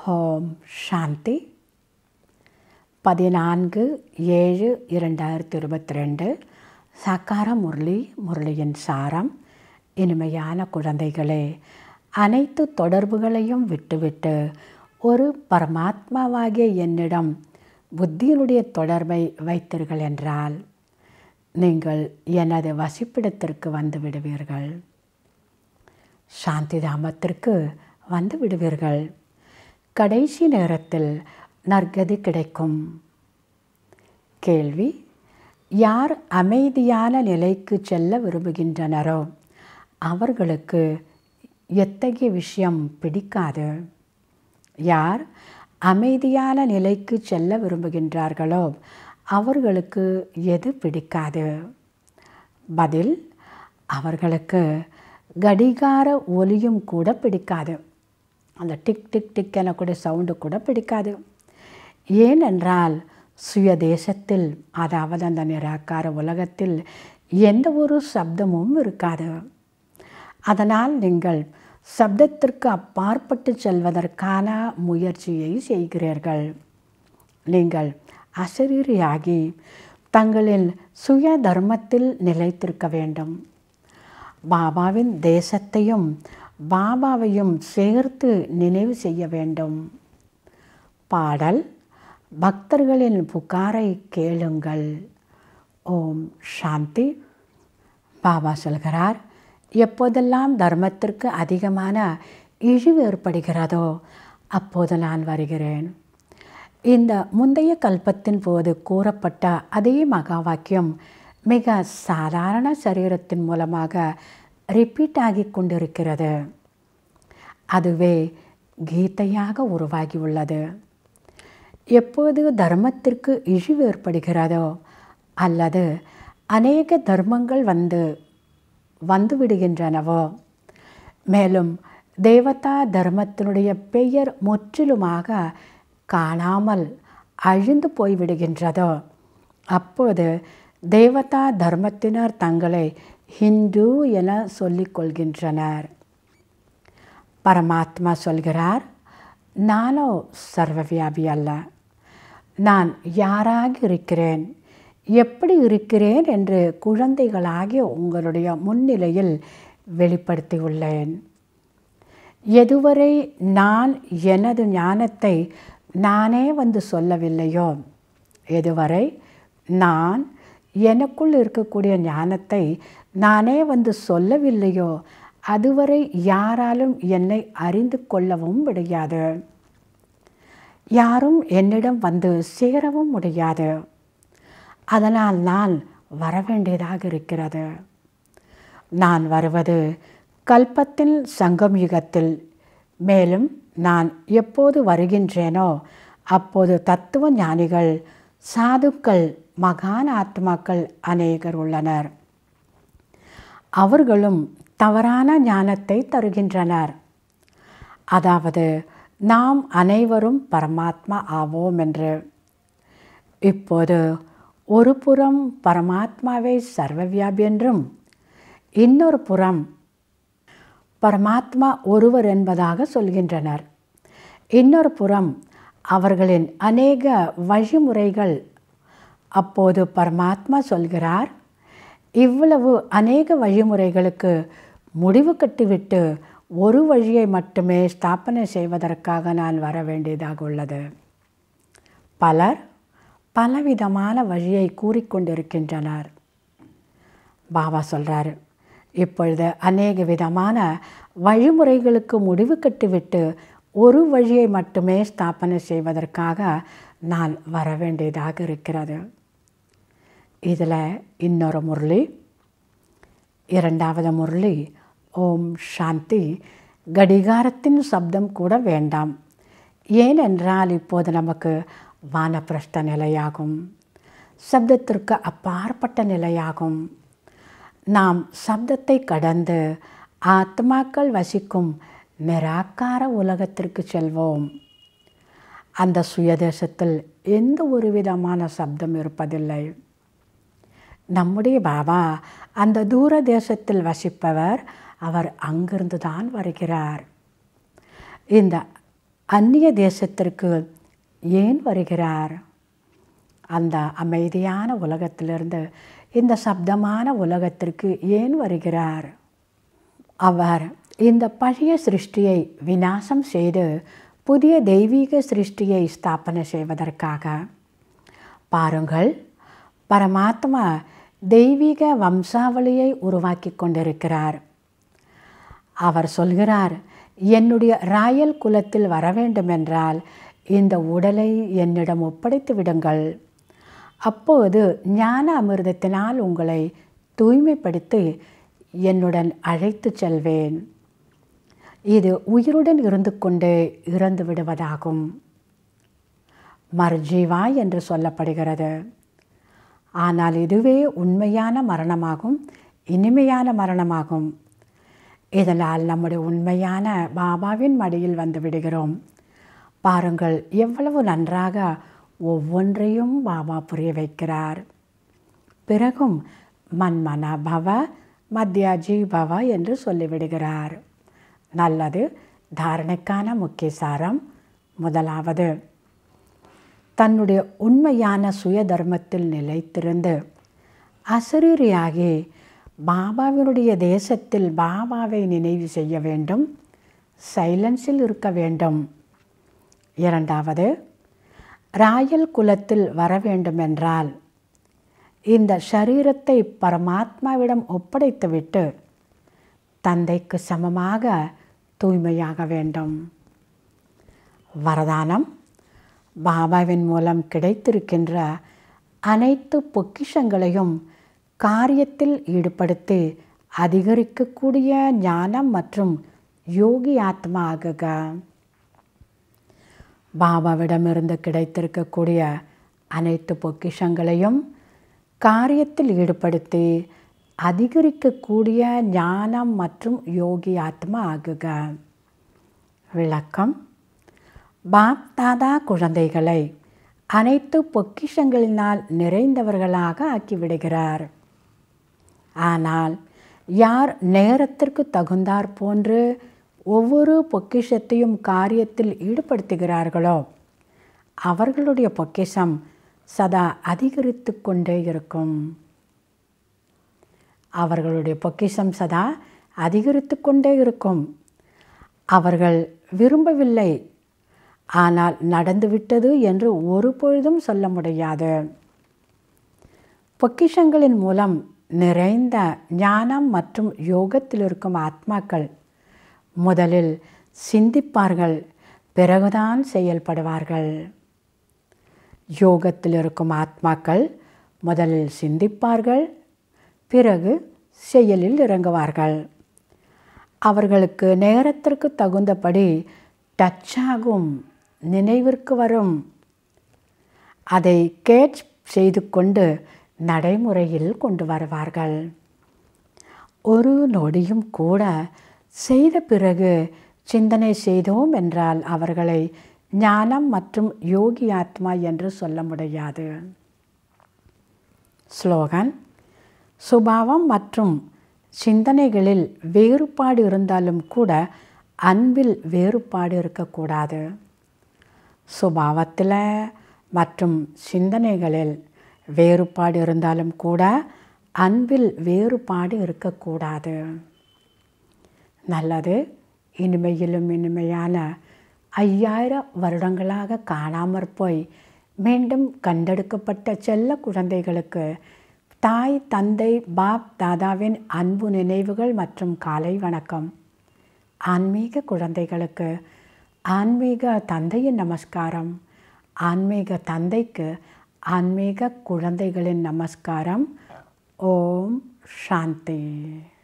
ஓம் சாந்தி பதினான்கு ஏழு இரண்டாயிரத்தி இருபத்தி ரெண்டு சக்கார முரளி முரளியின் சாரம் இனிமையான குழந்தைகளே அனைத்து தொடர்புகளையும் விட்டுவிட்டு ஒரு பரமாத்மாவாகிய என்னிடம் புத்தியினுடைய தொடர்பை வைத்தீர்கள் என்றால் நீங்கள் எனது வசிப்பிடத்திற்கு வந்து விடுவீர்கள் சாந்தி தாமத்திற்கு வந்து விடுவீர்கள் கடைசி நேரத்தில் நற்கதி கிடைக்கும் கேள்வி யார் அமைதியான நிலைக்கு செல்ல விரும்புகின்றனரோ அவர்களுக்கு எத்தகைய விஷயம் பிடிக்காது யார் அமைதியான நிலைக்கு செல்ல விரும்புகின்றார்களோ அவர்களுக்கு எது பிடிக்காது பதில் அவர்களுக்கு கடிகார ஒலியும் கூட பிடிக்காது அந்த டிக் டிக் டிக் எனக்கூடிய சவுண்டு கூட பிடிக்காது ஏனென்றால் சுய தேசத்தில் அதாவது அந்த நிராகார உலகத்தில் எந்த ஒரு சப்தமும் இருக்காது அதனால் நீங்கள் சப்தத்திற்கு அப்பாற்பட்டு செல்வதற்கான முயற்சியை செய்கிறீர்கள் நீங்கள் அசரீரியாகி தங்களின் சுய தர்மத்தில் நிலைத்திருக்க வேண்டும் பாபாவின் தேசத்தையும் பாபாவையும் சேர்த்து நினைவு செய்ய வேண்டும் பாடல் பக்தர்களின் புகாரை கேளுங்கள் ஓம் சாந்தி பாபா சொல்கிறார் எப்போதெல்லாம் தர்மத்திற்கு அதிகமான இழிவு ஏற்படுகிறதோ அப்போது நான் வருகிறேன் இந்த முந்தைய கல்பத்தின் போது கூறப்பட்ட அதே மகா வாக்கியம் மிக சாதாரண சரீரத்தின் மூலமாக ரிப்பீட் ஆகி கொண்டிருக்கிறது அதுவே கீதையாக உருவாகி உள்ளது எப்போது தர்மத்திற்கு இழிவு ஏற்படுகிறதோ அல்லது அநேக தர்மங்கள் வந்து வந்து விடுகின்றனவோ மேலும் தேவதா தர்மத்தினுடைய பெயர் முற்றிலுமாக காணாமல் அழிந்து போய்விடுகின்றதோ அப்போது தேவதா தர்மத்தினர் தங்களை ஹிந்து என சொல்லிக் கொள்கின்றனர் பரமாத்மா சொல்கிறார் நானோ சர்வவியாபி அல்ல நான் யாராக இருக்கிறேன் எப்படி இருக்கிறேன் என்று குழந்தைகளாகிய உங்களுடைய முன்னிலையில் வெளிப்படுத்தியுள்ளேன் எதுவரை நான் எனது ஞானத்தை நானே வந்து சொல்லவில்லையோ எதுவரை நான் எனக்குள் இருக்கக்கூடிய ஞானத்தை நானே வந்து சொல்லவில்லையோ அதுவரை யாராலும் என்னை அறிந்து கொள்ளவும் முடியாது யாரும் என்னிடம் வந்து சேரவும் முடியாது அதனால் நான் வரவேண்டியதாக இருக்கிறது நான் வருவது கல்பத்தில் சங்கம் யுகத்தில் மேலும் நான் எப்போது வருகின்றேனோ அப்போது தத்துவ ஞானிகள் சாதுக்கள் மகான் ஆத்மாக்கள் அநேகர் உள்ளனர் அவர்களும் தவறான ஞானத்தை தருகின்றனர் அதாவது நாம் அனைவரும் பரமாத்மா ஆவோம் என்று இப்போது ஒரு புறம் பரமாத்மாவை சர்வவியாபி என்றும் இன்னொரு புறம் பரமாத்மா ஒருவர் என்பதாக சொல்கின்றனர் இன்னொரு புறம் அவர்களின் அநேக வழிமுறைகள் அப்போது பரமாத்மா சொல்கிறார் இவ்வளவு அநேக வழிமுறைகளுக்கு முடிவு கட்டிவிட்டு ஒரு வழியை மட்டுமே ஸ்தாபனை செய்வதற்காக நான் வர வேண்டியதாக உள்ளது பலர் பலவிதமான வழியை கூறிக்கொண்டிருக்கின்றனர் பாபா சொல்கிறார் இப்பொழுது அநேக விதமான வழிமுறைகளுக்கு முடிவு கட்டிவிட்டு ஒரு வழியை மட்டுமே ஸ்தாபனை செய்வதற்காக நான் வர வேண்டியதாக இருக்கிறது இதில் இன்னொரு முரளி இரண்டாவது முரளி ஓம் சாந்தி கடிகாரத்தின் சப்தம் கூட வேண்டாம் ஏனென்றால் இப்போது நமக்கு வானப்பிரஷ்ட நிலையாகும் சப்தத்திற்கு அப்பாற்பட்ட நிலையாகும் நாம் சப்தத்தை கடந்து ஆத்மாக்கள் வசிக்கும் நிராகார உலகத்திற்கு செல்வோம் அந்த சுயதேசத்தில் எந்த ஒரு விதமான சப்தம் இருப்பதில்லை நம்முடைய பாபா அந்த தூர தேசத்தில் வசிப்பவர் அவர் அங்கிருந்து தான் வருகிறார் இந்த அந்நிய தேசத்திற்கு ஏன் வருகிறார் அந்த அமைதியான உலகத்திலிருந்து இந்த சப்தமான உலகத்திற்கு ஏன் வருகிறார் அவர் இந்த பழைய சிருஷ்டியை விநாசம் செய்து புதிய தெய்வீக சிருஷ்டியை ஸ்தாபனை செய்வதற்காக பாருங்கள் பரமாத்மா தெய்வீக வம்சாவளியை உருவாக்கி கொண்டிருக்கிறார் அவர் சொல்கிறார் என்னுடைய ராயல் குலத்தில் வர வேண்டுமென்றால் இந்த உடலை என்னிடம் ஒப்படைத்து விடுங்கள் அப்போது ஞான அமிர்தத்தினால் உங்களை தூய்மைப்படுத்தி என்னுடன் அழைத்து செல்வேன் இது உயிருடன் இருந்து கொண்டு இறந்து விடுவதாகும் மர்ஜீவா என்று சொல்லப்படுகிறது ஆனால் இதுவே உண்மையான மரணமாகும் இனிமையான மரணமாகும் இதனால் நம்முடைய உண்மையான பாபாவின் மடியில் வந்து விடுகிறோம் பாருங்கள் எவ்வளவு நன்றாக ஒவ்வொன்றையும் பாபா புரிய வைக்கிறார் பிறகும் மன்மன பவ மத்தியாஜி பவ என்று சொல்லிவிடுகிறார் நல்லது தாரணைக்கான முக்கிய சாரம் முதலாவது தன்னுடைய உண்மையான சுய தர்மத்தில் நிலைத்திருந்து அசரீரியாகி பாபாவினுடைய தேசத்தில் பாபாவை நினைவு செய்ய வேண்டும் சைலன்ஸில் இருக்க வேண்டும் இரண்டாவது ராயல் குலத்தில் வர வேண்டுமென்றால் இந்த சரீரத்தை பரமாத்மாவிடம் ஒப்படைத்துவிட்டு தந்தைக்கு சமமாக தூய்மையாக வேண்டும் வரதானம் பாபாவின் மூலம் கிடைத்திருக்கின்ற அனைத்து பொக்கிஷங்களையும் காரியத்தில் ஈடுபடுத்தி அதிகரிக்கக்கூடிய ஞானம் மற்றும் யோகி ஆத்மா ஆகுக பாபாவிடமிருந்து கிடைத்திருக்கக்கூடிய அனைத்து பொக்கிஷங்களையும் காரியத்தில் ஈடுபடுத்தி அதிகரிக்கக்கூடிய ஞானம் மற்றும் யோகி ஆத்மா ஆகுக விளக்கம் பாப் தாதா குழந்தைகளை அனைத்து பொக்கிஷங்களினால் நிறைந்தவர்களாக ஆக்கிவிடுகிறார் ஆனால் யார் நேரத்திற்கு தகுந்தாற் போன்று ஒவ்வொரு பொக்கிஷத்தையும் காரியத்தில் ஈடுபடுத்துகிறார்களோ அவர்களுடைய பொக்கிஷம் சதா அதிகரித்து கொண்டே இருக்கும் அவர்களுடைய பொக்கிஷம் சதா அதிகரித்து கொண்டே இருக்கும் அவர்கள் விரும்பவில்லை ஆனால் நடந்துவிட்டது என்று ஒரு பொழுதும் சொல்ல முடியாது பொக்கிஷங்களின் மூலம் நிறைந்த ஞானம் மற்றும் யோகத்தில் இருக்கும் ஆத்மாக்கள் முதலில் சிந்திப்பார்கள் பிறகுதான் செயல்படுவார்கள் யோகத்தில் இருக்கும் ஆத்மாக்கள் முதலில் சிந்திப்பார்கள் பிறகு செயலில் இறங்குவார்கள் அவர்களுக்கு நேரத்திற்கு தகுந்தபடி டச் ஆகும் நினைவிற்கு வரும் அதை கேட்ச் செய்து கொண்டு நடைமுறையில் கொண்டு வருவார்கள் ஒரு நொடியும் கூட செய்த பிறகு சிந்தனை செய்தோம் என்றால் அவர்களை ஞானம் மற்றும் யோகி ஆத்மா என்று சொல்ல முடியாது ஸ்லோகன் சுபாவம் மற்றும் சிந்தனைகளில் வேறுபாடு இருந்தாலும் கூட அன்பில் வேறுபாடு இருக்கக்கூடாது சுபாவத்தில் மற்றும் சிந்தனைகளில் வேறுபாடு இருந்தாலும் கூட அன்பில் வேறுபாடு இருக்கக்கூடாது நல்லது இனிமையிலும் இனிமையான ஐயாயிரம் வருடங்களாக காணாமற் போய் மீண்டும் கண்டெடுக்கப்பட்ட செல்ல குழந்தைகளுக்கு தாய் தந்தை பாப் தாதாவின் அன்பு நினைவுகள் மற்றும் காலை வணக்கம் ஆன்மீக குழந்தைகளுக்கு ஆன்மீக தந்தையின் நமஸ்காரம் ஆன்மீக தந்தைக்கு ஆன்மீக குழந்தைகளின் நமஸ்காரம் ஓம் சாந்தி